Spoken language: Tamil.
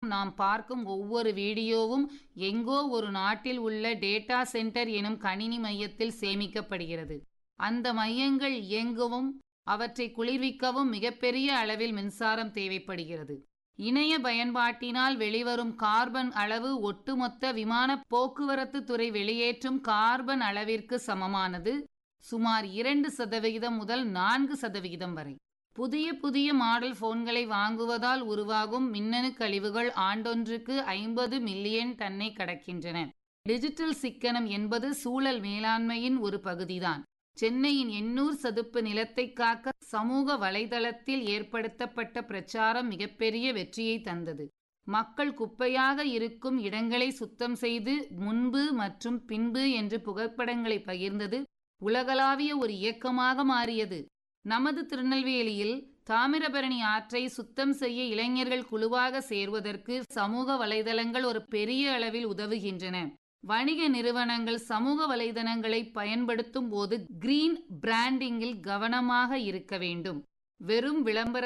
நாம் பார்க்கும் ஒவ்வொரு வீடியோவும் எங்கோ ஒரு நாட்டில் உள்ள டேட்டா சென்டர் எனும் கணினி மையத்தில் சேமிக்கப்படுகிறது அந்த மையங்கள் இயங்கவும் அவற்றை குளிர்விக்கவும் மிகப்பெரிய அளவில் மின்சாரம் தேவைப்படுகிறது இணைய பயன்பாட்டினால் வெளிவரும் கார்பன் அளவு ஒட்டுமொத்த விமான போக்குவரத்து துறை வெளியேற்றும் கார்பன் அளவிற்கு சமமானது சுமார் இரண்டு சதவிகிதம் முதல் நான்கு சதவிகிதம் வரை புதிய புதிய மாடல் போன்களை வாங்குவதால் உருவாகும் மின்னணு கழிவுகள் ஆண்டொன்றுக்கு ஐம்பது மில்லியன் டன்னை கடக்கின்றன டிஜிட்டல் சிக்கனம் என்பது சூழல் மேலாண்மையின் ஒரு பகுதிதான் சென்னையின் எண்ணூர் சதுப்பு நிலத்தை காக்க சமூக வலைதளத்தில் ஏற்படுத்தப்பட்ட பிரச்சாரம் மிகப்பெரிய வெற்றியை தந்தது மக்கள் குப்பையாக இருக்கும் இடங்களை சுத்தம் செய்து முன்பு மற்றும் பின்பு என்று புகைப்படங்களை பகிர்ந்தது உலகளாவிய ஒரு இயக்கமாக மாறியது நமது திருநெல்வேலியில் தாமிரபரணி ஆற்றை சுத்தம் செய்ய இளைஞர்கள் குழுவாக சேர்வதற்கு சமூக வலைதளங்கள் ஒரு பெரிய அளவில் உதவுகின்றன வணிக நிறுவனங்கள் சமூக வலைதளங்களை பயன்படுத்தும் போது கிரீன் பிராண்டிங்கில் கவனமாக இருக்க வேண்டும் வெறும் விளம்பர